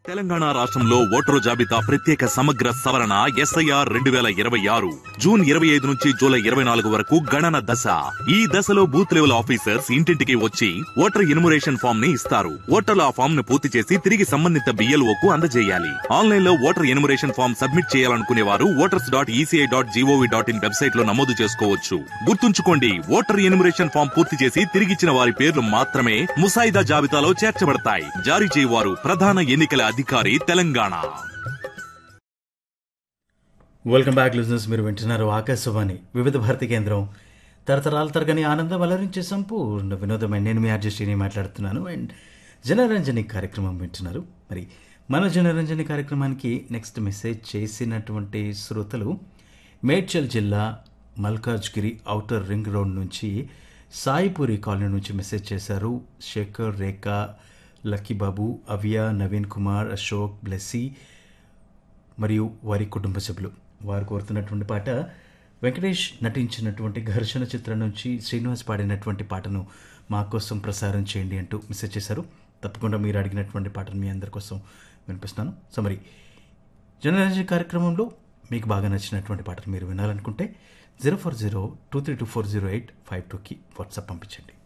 తెలంగాణ రాష్ట్రంలో ఓటరు జాబితా ప్రత్యేక సమగ్ర సవరణ ఎస్ఐఆర్ రెండు వేల ఇరవై ఆరు జూన్ ఇరవై ఐదు నుంచి జూలై ఇరవై నాలుగు వరకు గణన దశ ఈ దశలో బూత్ లెవెల్ ఆఫీసర్స్ ఇంటింటికి వచ్చి ఓటర్ ఇనుమరేషన్ ఫామ్ ని ఇస్తారు ఓటర్లు ఆ ఫామ్ ను పూర్తి చేసి తిరిగి సంబంధిత బిఎల్ఓ కు అందజేయాలి ఆన్లైన్ లో ఓటర్ ఎనుమరేషన్ ఫామ్ సబ్మిట్ చేయాలనుకునే వారు voters dot ECI dot G O V dot in website లో నమోదు చేసుకోవచ్చు గుర్తుంచుకోండి ఓటర్ ఎనుమరేషన్ ఫామ్ పూర్తి చేసి తిరిగిచ్చిన వారి పేర్లు మాత్రమే ముసాయిదా జాబితాలో చేర్చబడతాయి జారీ చేయవారు ప్రధాన ఎన్నికల అధికారి తెలంగాణ వెల్కమ్ బ్యాక్ లిజనర్స్ మీరు వింటున్నారు ఆకాశవాణి వివిధ భారతి కేంద్రం తరతరాల తరగని ఆనందం అలరించే సంపూర్ణ వినోదమైన నేను మీ ఆర్జస్టీని మాట్లాడుతున్నాను అండ్ జనరంజని కార్యక్రమం వింటున్నారు మరి మన జనరంజని కార్యక్రమానికి నెక్స్ట్ మెసేజ్ చేసినటువంటి శ్రోతలు మేడ్చల్ జిల్లా మల్కాజ్గిరి ఔటర్ రింగ్ రోడ్ నుంచి సాయిపూరి కాలనీ నుంచి మెసేజ్ చేశారు శేఖర్ రేఖ లక్కీబాబు అవియా నవీన్ కుమార్ అశోక్ బ్లెస్సీ మరియు వారి కుటుంబ సభ్యులు వారు కోరుతున్నటువంటి పాట వెంకటేష్ నటించినటువంటి ఘర్షణ చిత్రం నుంచి శ్రీనివాస్ పాడినటువంటి పాటను మా కోసం ప్రసారం చేయండి అంటూ మెసేజ్ చేశారు తప్పకుండా మీరు అడిగినటువంటి పాటను మీ అందరి కోసం వినిపిస్తున్నాను సో మరి జనరంజన్ కార్యక్రమంలో మీకు బాగా నచ్చినటువంటి పాటను మీరు వినాలనుకుంటే zero four zero two three two four zero eight five టూకి వాట్సాప్ పంపించండి